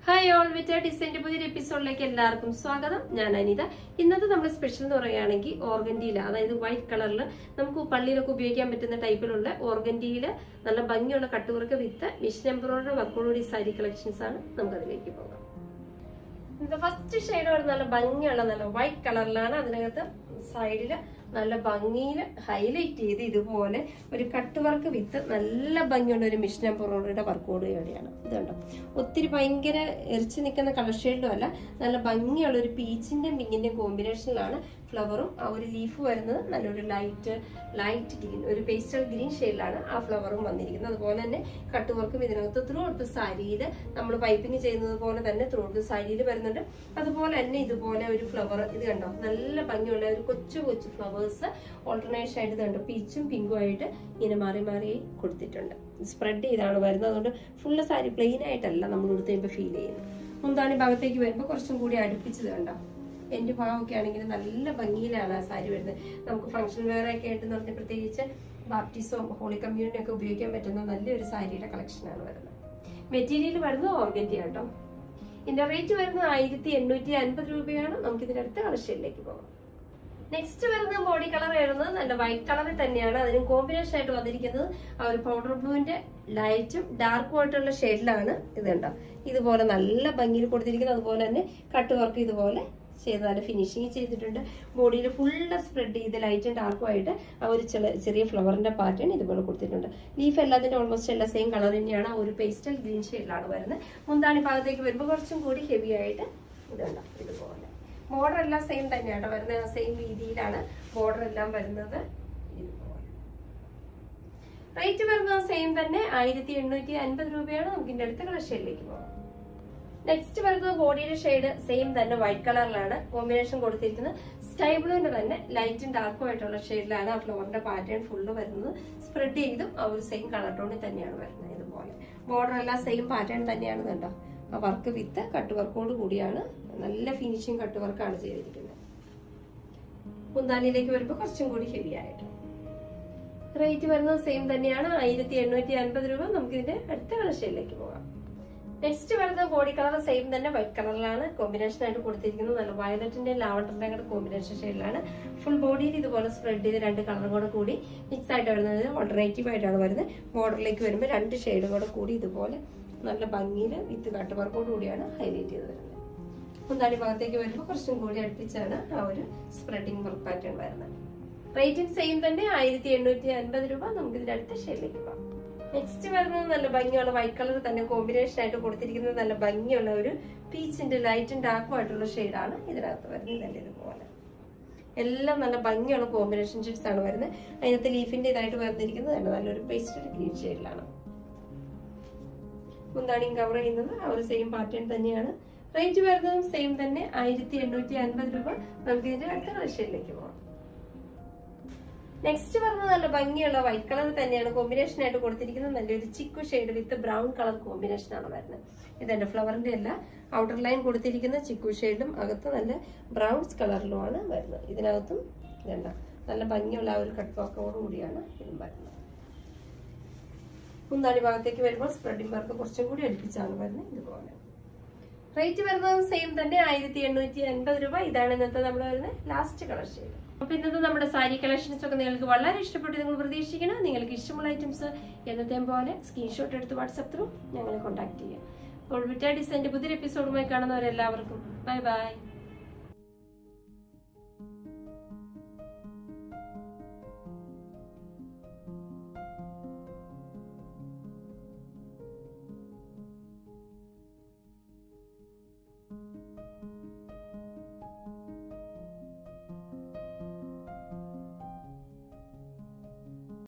hi all വിറ്റ് ഡിസൈൻ്റെ പുതിയൊരു എപ്പിസോഡിലേക്ക് എല്ലാവർക്കും സ്വാഗതം ഞാൻ അനിത ഇന്നത്തെ നമ്മുടെ സ്പെഷ്യൽ എന്ന് പറയുകയാണെങ്കിൽ ഓർഗൻഡിയിൽ അതായത് വൈറ്റ് കളറിൽ നമുക്ക് പള്ളിയിലൊക്കെ ഉപയോഗിക്കാൻ പറ്റുന്ന ടൈപ്പിലുള്ള ഓർഗൻഡിയിൽ നല്ല ഭംഗിയുള്ള കട്ടുവർക്ക് വിത്ത് മിഷൻ എംബ്രോയിഡറി വർക്കോടുകൂടി സാരി കളക്ഷൻസ് ആണ് നമുക്ക് അതിലേക്ക് പോകാം ഇത് ഫസ്റ്റ് ഷെയ്ഡ് വരുന്ന നല്ല ഭംഗിയുള്ള നല്ല വൈറ്റ് കളറിലാണ് അതിനകത്ത് സൈഡില് നല്ല ഭംഗിയിൽ ഹൈലൈറ്റ് ചെയ്ത് ഇതുപോലെ ഒരു കട്ട് വർക്ക് വിത്ത് നല്ല ഭംഗിയുള്ള ഒരു മിഷൻ എംബ്രോയിഡറിയുടെ വർക്കോട് കൂടിയാണ് ഇത് കണ്ടോ ഒത്തിരി ഭയങ്കര എറിച്ച് നിൽക്കുന്ന കളർ ഷെയ്ഡും അല്ല നല്ല ഭംഗിയുള്ള ഒരു പീച്ചിന്റെയും പിങ്കിന്റെയും കോമ്പിനേഷനിലാണ് ഫ്ലവറും ആ ഒരു ലീഫ് വരുന്നത് നല്ലൊരു ലൈറ്റ് ലൈറ്റ് ഗ്രീൻ ഒരു പേസ്റ്റൽ ഗ്രീൻ ഷെയ്ഡിലാണ് ആ ഫ്ലവറും വന്നിരിക്കുന്നത് അതുപോലെ തന്നെ കട്ട് വർക്കും ഇതിനകത്ത് ത്രൂ ഔട്ട് സാരിയിൽ നമ്മൾ പൈപ്പിംഗ് ചെയ്യുന്നത് പോലെ തന്നെ ത്രൂ ഔട്ട് സാരിയിൽ വരുന്നുണ്ട് അതുപോലെ തന്നെ ഇതുപോലെ ഒരു ഫ്ലവർ ഇത് കണ്ടോ നല്ല ഭംഗിയുള്ള ഒരു കൊച്ചു കൊച്ചു ഫ്ലവേഴ്സ് ഓൾട്ടർനേഷൻ ആയിട്ട് കണ്ടോ പീച്ചും പിങ്കും ആയിട്ട് ഇങ്ങനെ മാറി മാറി കൊടുത്തിട്ടുണ്ട് സ്പ്രെഡ് ചെയ്താണ് വരുന്നത് അതുകൊണ്ട് ഫുള്ള് സാരി പ്ലെയിൻ ആയിട്ടല്ല നമ്മൾ കൊടുത്ത് കഴിയുമ്പോൾ ഫീൽ ചെയ്യുന്നത് മുന്താണി ഭാഗത്തേക്ക് വരുമ്പോൾ കുറച്ചും കൂടി അടുപ്പിച്ചത് കണ്ടോ എന്റെ ഭാഗമൊക്കെ ആണെങ്കിൽ നല്ല ഭംഗിയിലാണ് ആ സാരി വരുന്നത് നമുക്ക് ഫംഗ്ഷൻ വെയർ ഒക്കെ ആയിട്ട് പറഞ്ഞ പ്രത്യേകിച്ച് ബാപ്റ്റിസോ ഹോളി കമ്മ്യൂണിറ്റി ഒക്കെ ഉപയോഗിക്കാൻ പറ്റുന്ന നല്ലൊരു സാരിയുടെ കളക്ഷനാണ് വരുന്നത് മെറ്റീരിയൽ വരുന്നത് ഓർഗൻറ്റി കേട്ടോ ഇതിന്റെ റേറ്റ് വരുന്നത് ആയിരത്തി എണ്ണൂറ്റി അൻപത് രൂപയാണ് നമുക്ക് ഇതിന്റെ അടുത്ത കളക്ഷനിലേക്ക് പോകാം നെക്സ്റ്റ് വരുന്ന ബോഡി കളർ വരുന്നത് നല്ല വൈറ്റ് കളറിൽ തന്നെയാണ് അതിന് കോമ്പിനേഷൻ ആയിട്ട് വന്നിരിക്കുന്നത് ആ ഒരു പൗഡർ ബ്ലൂവിന്റെ ലൈറ്റും ഡാർക്കും ആയിട്ടുള്ള ഷെയ്ഡിലാണ് ഇത് കണ്ടോ ഇതുപോലെ നല്ല ഭംഗിയിൽ കൊടുത്തിരിക്കുന്നത് അതുപോലെ തന്നെ കട്ട് വർക്ക് ഇതുപോലെ ചെയ്ത് നല്ല ഫിനിഷിങ് ചെയ്തിട്ടുണ്ട് ബോഡിയിൽ ഫുള്ള് സ്പ്രെഡ് ചെയ്ത് ലൈറ്റും ഡാർക്കും ആയിട്ട് ആ ഒരു ചെറിയ ഫ്ലവറിന്റെ പാറ്റേൺ ഇതുപോലെ കൊടുത്തിട്ടുണ്ട് ലീഫ് എല്ലാത്തിന്റെ ഓൾമോസ്റ്റ് എല്ലാ സെയിം കളർ തന്നെയാണ് ആ ഒരു പേസ്റ്റൽ ഗ്രീൻ ഷെയ്ഡിലാണ് വരുന്നത് മുന്താണി ഭാഗത്തേക്ക് വരുമ്പോൾ കുറച്ചും കൂടി ഹെവി ആയിട്ട് ഇതുണ്ട് ഇതുപോലെ ബോർഡർ എല്ലാം സെയിം തന്നെയാണ് വരുന്നത് സെയിം രീതിയിലാണ് ബോർഡർ എല്ലാം വരുന്നത് ഇതുപോലെ റേറ്റ് വരുന്നത് സെയിം തന്നെ ആയിരത്തി എണ്ണൂറ്റി അൻപത് രൂപയാണ് നമുക്ക് ഇതിന്റെ അടുത്ത കളക്ഷനിലേക്ക് പോകാം നെക്സ്റ്റ് വരുന്നത് ബോഡിയുടെ ഷെയ്ഡ് സെയിം തന്നെ വൈറ്റ് കളറിലാണ് കോമ്പിനേഷൻ കൊടുത്തിരിക്കുന്നത് സ്കൈ ബ്ലൂവിന്റെ തന്നെ ലൈറ്റും ഡാർക്കും ആയിട്ടുള്ള ഷെയ്ഡിലാണ് ആ ഫ്ലവറിന്റെ പാറ്റേൺ ഫുള്ള് വരുന്നത് സ്പ്രെഡ് ചെയ്തും ആ ഒരു സെയിം കളർ ടോണിൽ തന്നെയാണ് വരുന്നത് ഇതുപോലെ ബോർഡർ എല്ലാം സെയിം പാറ്റേൺ തന്നെയാണ് കണ്ടോ ആ വർക്ക് വിത്ത് കട്ട് വർക്കോട് കൂടിയാണ് നല്ല ഫിനിഷിങ് കട്ട് വർക്കാണ് ചെയ്തിരിക്കുന്നത് മുന്താനിയിലേക്ക് വരുമ്പോൾ കുറച്ചും കൂടി ഹെവി ആയിട്ട് റേറ്റ് വരുന്നത് സെയിം തന്നെയാണ് ആയിരത്തി എണ്ണൂറ്റി അൻപത് രൂപ നമുക്ക് ഇതിന്റെ അടുത്ത കളക്ഷനിലേക്ക് പോകാം നെക്സ്റ്റ് വരുന്ന ബോഡി കളർ സെയിം തന്നെ വൈറ്റ് കളറിലാണ് കോമ്പിനേഷൻ ആയിട്ട് കൊടുത്തിരിക്കുന്നത് നല്ല വയലറ്റിന്റെ ലാവണ്ടറിന്റെ കൂടെ കോമ്പിനേഷൻ ഷെയ്ഡിലാണ് ഫുൾ ബോഡിയിൽ ഇതുപോലെ സ്പ്രെഡ് ചെയ്ത് രണ്ട് കളറും കൂടെ കൂടി മിക്സ് ആയിട്ട് വരുന്നത് ഓൾട്ടർനേറ്റീവ് ആയിട്ടാണ് വരുന്നത് ബോർഡറിലേക്ക് വരുമ്പോൾ രണ്ട് ഷെയ്ഡും കൂടെ കൂടി ഇതുപോലെ നല്ല ഭംഗിയിൽ വിത്ത് കട്ട് വർക്കോട് കൂടിയാണ് ഹൈലൈറ്റ് ചെയ്ത് വരുന്നത് മുന്താടി ഭാഗത്തേക്ക് വരുമ്പോൾ കുറച്ചും കൂടി അടുപ്പിച്ചാണ് ആ ഒരു സ്പ്രെഡിങ് വർക്ക് പാറ്റേൺ വരുന്നത് റേറ്റും സെയിം തന്നെ ആയിരത്തി എണ്ണൂറ്റി അൻപത് രൂപ നമുക്ക് ഇതിന്റെ അടുത്ത ഷെയ്ഡിലേക്ക് പോകാം നെക്സ്റ്റ് വരുന്നത് നല്ല ഭംഗിയുള്ള വൈറ്റ് കളർ തന്നെ കോമ്പിനേഷൻ ആയിട്ട് കൊടുത്തിരിക്കുന്നത് നല്ല ഭംഗിയുള്ള ഒരു പീച്ചിന്റെ ലൈറ്റും ഡാർക്കും ആയിട്ടുള്ള ഷെയ്ഡാണ് ഇതിനകത്ത് വരുന്നത് നല്ല ഇതുപോലെ എല്ലാം നല്ല ഭംഗിയുള്ള കോമ്പിനേഷൻ ഷെയ്ഡ്സ് ആണ് വരുന്നത് അതിനകത്ത് ലീഫിന്റെ ഇതായിട്ട് വരുന്നിരിക്കുന്നത് നല്ല നല്ലൊരു പേസ്റ്റൽ ഗ്രീൻ ഷെയ്ഡിലാണ് മുന്താണിയും കവർ ചെയ്യുന്നത് ആ ഒരു സെയിം പാറ്റേൺ തന്നെയാണ് റേറ്റ് വരുന്നതും സെയിം തന്നെ ആയിരത്തി എണ്ണൂറ്റി അൻപത് രൂപ നമുക്ക് ഇതിന്റെ അടുത്ത കളക്ഷനിലേക്ക് പോകാം നെക്സ്റ്റ് പറഞ്ഞത് നല്ല ഭംഗിയുള്ള വൈറ്റ് കളർ തന്നെയാണ് കോമ്പിനേഷൻ ആയിട്ട് കൊടുത്തിരിക്കുന്നത് നല്ലൊരു chikoo shade with brown colour combination ആണ് വരുന്നത് ഇതെന്റെ ഫ്ലവറിന്റെ അല്ല ഔട്ടർ ലൈൻ കൊടുത്തിരിക്കുന്ന ചിക്കു ഷെയ്ഡും അകത്ത് നല്ല ബ്രൗൺസ് കളറിലുമാണ് വരുന്നത് ഇതിനകത്തും ഇതല്ല നല്ല ഭംഗിയുള്ള ആ ഒരു കട്ട് വർക്കോട് കൂടിയാണ് ഇതും വരുന്നത് മുന്താണി ഭാഗത്തേക്ക് വരുമ്പോൾ സ്പ്രെഡിംഗ് വർക്ക് കുറച്ചും കൂടി അടുപ്പിച്ചാണ് വരുന്നത് ഇതുപോലെ റേറ്റ് വരുന്നത് സെയിം തന്നെ ആയിരത്തി എണ്ണൂറ്റി അൻപത് രൂപ ഇതാണ് ഇന്നത്തെ നമ്മൾ വരുന്നത് ലാസ്റ്റ് കളർ ഷെയ്ഡ് അപ്പൊ ഇന്നത്തെ നമ്മുടെ സാരി കളക്ഷൻസ് ഒക്കെ നിങ്ങൾക്ക് വളരെ ഇഷ്ടപ്പെട്ട് നിങ്ങൾ പ്രതീക്ഷിക്കണം നിങ്ങൾക്ക് ഇഷ്ടമുള്ള ഐറ്റംസ് എന്നത്തെയും പോലെ സ്ക്രീൻഷോട്ട് എടുത്ത് വാട്സപ്പ് ത്രൂ ഞങ്ങളെ കോൺടാക്ട് ചെയ്യുക അപ്പോൾ വിറ്റ ഡിസൈൻ്റെ പുതിയൊരു എപ്പിസോഡുമായി കാണുന്നവരെല്ലാവർക്കും ബൈ ബൈ